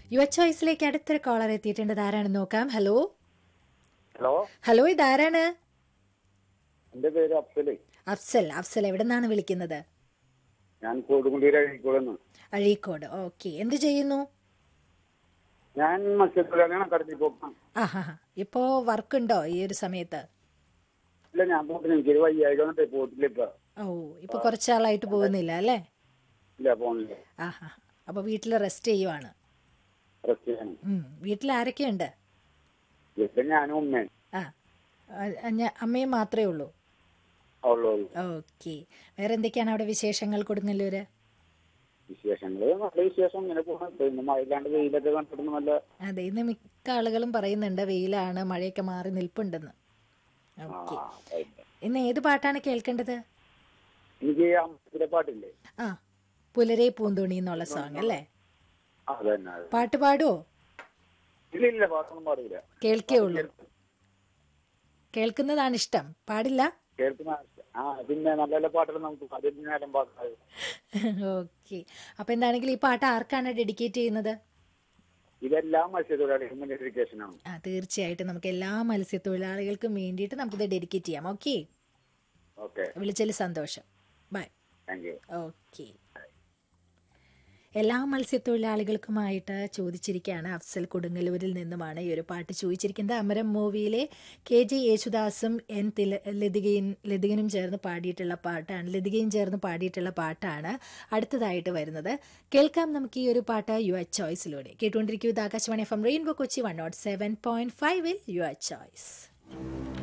യുവ ചോയ്സിലേക്ക് അടുത്തൊരു കോളർ എത്തിയിട്ടുണ്ട് ഇതാരാണെന്ന് നോക്കാം ഹലോ ഹലോ ഹലോ ഇതാരാണ് എന്റെ പേര് അഫ്സല് അഫ്സൽ അഫ്സൽ എവിടെ നിന്നാണ് വിളിക്കുന്നത് ഞാൻ കോടുകുണ്ടിയിൽ അഴീക്കോടെന്ന് അഴീക്കോട് ഓക്കെ എന്ത് ചെയ്യുന്നു ഞാൻ മത്സ്യത്തൊഴിലാളിയാണ് കടത്തി പോക്കാം ആ ഹാ ഹാ ഇപ്പോ വർക്ക് ഉണ്ടോ ഈ ഒരു സമയത്ത് ഇല്ല ഞാൻ പോട്ടില്ല എനിക്കൊരു വയ്യായിക വന്നിട്ടേ പോട്ടില്ല ഇപ്പൊ ഓ ഇപ്പൊ കുറച്ചാളായിട്ട് പോകുന്നില്ല അല്ലേ ഇല്ല പോണില്ല ആ ഹാ അപ്പൊ വീട്ടിൽ റെസ്റ്റ് ചെയ്യുവാണ് റെസ്റ്റ് ചെയ്യണം ഉം. വീട്ടിൽ ആരൊക്കെയുണ്ട് ഇപ്പൊ ഞാനും ഉമ്മയും ആ ആ, ഞാ- അമ്മയും മാത്രമേ ഉള്ളൂ ഉള്ളൂ ഓക്കെ വേറെ എന്തൊക്കെയാണ് അവിടെ വിശേഷങ്ങൾ കൊടുങ്ങല്ലൂര് വിശേഷങ്ങള് നല്ല വിശേഷം ഇങ്ങനെ പോകണം ഇപ്പൊ ഇന്ന് മഴയില്ലാണ്ട് വെയിലൊക്കെ കണ്ടിട്ട് നല്ല അതെ ഇന്ന് മിക്ക ആളുകളും പറയുന്നുണ്ട് വെയിലാണ് മഴയൊക്കെ മാറി നിൽപ്പുണ്ടെന്ന് ആ, ഓക്കെ ആയിട്ട്. ഇന്ന് ഏത് പാട്ടാണ് കേൾക്കേണ്ടത് എനിക്ക് അമ്പലത്തിലെ പാട്ടില്ലേ ആ പുലരെ പൂന്തോണി എന്നുള്ള സോങ് അല്ലേ അത് തന്നെ അത്. പാട്ട് പാടുവോ ഇല്ല ഇല്ല പാട്ടൊന്നും പാടില്ല കേൾക്കേ ഉള്ളൂ കേൾക്കുന്നതാണ് ഇഷ്ടം പാടില്ല കേൾക്കുന്ന ആ പിന്നെ നല്ല നല്ല പാട്ടുകൾ നമുക്ക് അതിന് നേരം പാട്ടാണ് ഓക്കെ അപ്പൊ എന്താണെങ്കിൽ ഈ പാട്ട് ആർക്കാണ് ഡെഡിക്കേറ്റ് ചെയ്യുന്നത് ഇതെല്ലാം മത്സ്യത്തൊഴിലാളികളും ഡെഡിക്കേഷനാണ് ആ തീർച്ചയായിട്ടും നമുക്ക് എല്ലാ മത്സ്യത്തൊഴിലാളികൾക്കും വേണ്ടിയിട്ട് നമുക്കിത് ഡെഡിക്കേറ്റ് ചെയ്യാം ഓക്കെ ഓക്കെ വിളിച്ചതിൽ സന്തോഷം ബൈ താങ്ക് യു ഓക്കെ എല്ലാ മത്സ്യത്തൊഴിലാളികൾക്കുമായിട്ട് ചോദിച്ചിരിക്കുകയാണ് അഫ്സൽ കൊടുങ്ങല്ലൂരിൽ നിന്നുമാണ് ഈ ഒരു പാട്ട് ചോദിച്ചിരിക്കുന്നത് അമരം മൂവിയിലെ കെ ജെ യേശുദാസും എൻ തില ലതികയും ലതികനും ചേർന്ന് പാടിയിട്ടുള്ള പാട്ടാണ് ലതികയും ചേർന്ന് പാടിയിട്ടുള്ള പാട്ടാണ് അടുത്തതായിട്ട് വരുന്നത് കേൾക്കാം നമുക്ക് ഈ ഒരു പാട്ട് യു ആർ ചോയ്സിലൂടെ കേട്ടുകൊണ്ടിരിക്കുന്നത് Akashvani F M rainbow Kochi one naught seven point ഫൈവിൽ യു ആർ ചോയ്സ്